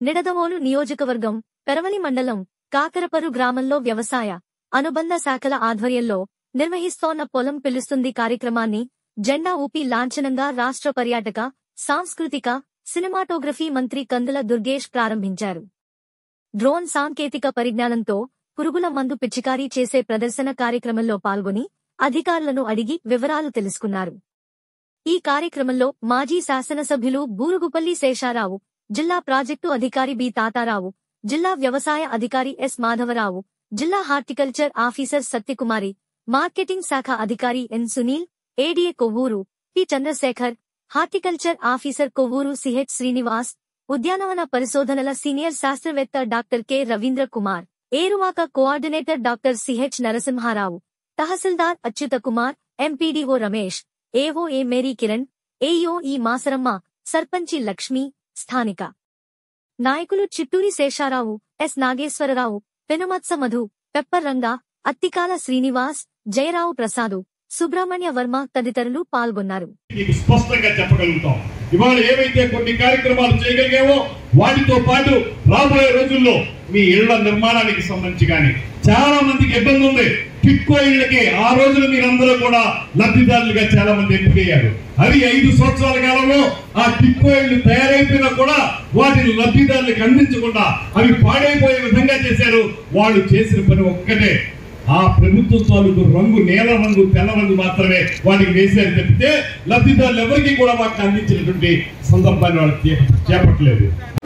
నిడదవోలు నియోజకవర్గం పెరవలి మండలం కాకరపరు గ్రామంలో వ్యవసాయ అనుబంధ శాఖల ఆధ్వర్యంలో నిర్వహిస్తోన్న పొలం పిలుస్తుంది కార్యక్రమాన్ని జెండా ఊపి లాంఛనంగా రాష్ట్ర పర్యాటక సాంస్కృతిక సినిమాటోగ్రఫీ మంత్రి కందుల దుర్గేష్ ప్రారంభించారు డ్రోన్ సాంకేతిక పరిజ్ఞానంతో పురుగుల మందు పిచికారీ చేసే ప్రదర్శన కార్యక్రమంలో పాల్గొని అధికారులను అడిగి వివరాలు తెలుసుకున్నారు ఈ కార్యక్రమంలో మాజీ శాసనసభ్యులు బూరుగుపల్లి శేషారావు జిల్లా ప్రాజెక్టు అధికారి బి తాతారావు జిల్లా వ్యవసాయ అధికారి ఎస్ మాధవరావు జిల్లా హార్టికల్చర్ ఆఫీసర్ సత్యకుమారి మార్కెటింగ్ శాఖ అధికారి N Sunil ADA Kovvur P Chandrasekhar horticulture officer Kovvur CH Srinivas ఉద్యానవన పరిశోధనల సీనియర్ శాస్త్రవేత్త doctor K Ravindra Kumar Eruvaka coordinator doctor CH Narasimharao tahsildar Achyuta Kumar MPDO Ramesh AO A Mary Kiran AEO E Masaramma సర్పంచి లక్ష్మి స్థానిక నాయకులు చిట్టూరి శేషారావు ఎస్ నాగేశ్వరరావు పెనుమత్స మధు పెప్పర్ రంగా అత్తికాల శ్రీనివాస్ జయరావు ప్రసాదు సుబ్రహ్మణ్య వర్మ తదితరులు పాల్గొన్నారు మీకు స్పష్టంగా చెప్పగలుగుతాం ఇవాళ ఏవైతే కొన్ని కార్యక్రమాలు చేయగలిగామో వాటితో పాటు రాబోయే రోజుల్లో మీ ఇళ్ల నిర్మాణానికి సంబంధించి కానీ చాలా మందికి ఇబ్బంది ఉంది టిక్కో ఇళ్లకి ఆ రోజున మీరందరూ కూడా లబ్ధిదారులుగా చాలా మంది ఎంపికయ్యారు అవి ఐదు సంవత్సరాల కాలంలో ఆ టిక్కో ఇళ్లు తయారైపోయినా కూడా వాటిని లబ్ధిదారులకు అందించకుండా అవి పాడైపోయే విధంగా చేశారు వాళ్ళు చేసిన పని ఒక్కటే ఆ ప్రభుత్వం తాలూకు రంగు నేల రంగు తెల్ల రంగు మాత్రమే వాటికి వేశారు తప్పితే లబ్ధిదారులు ఎవరికి కూడా వాటిని అందించినటువంటి సందర్భాన్ని వాళ్ళు చేప- చేపట్టలేదు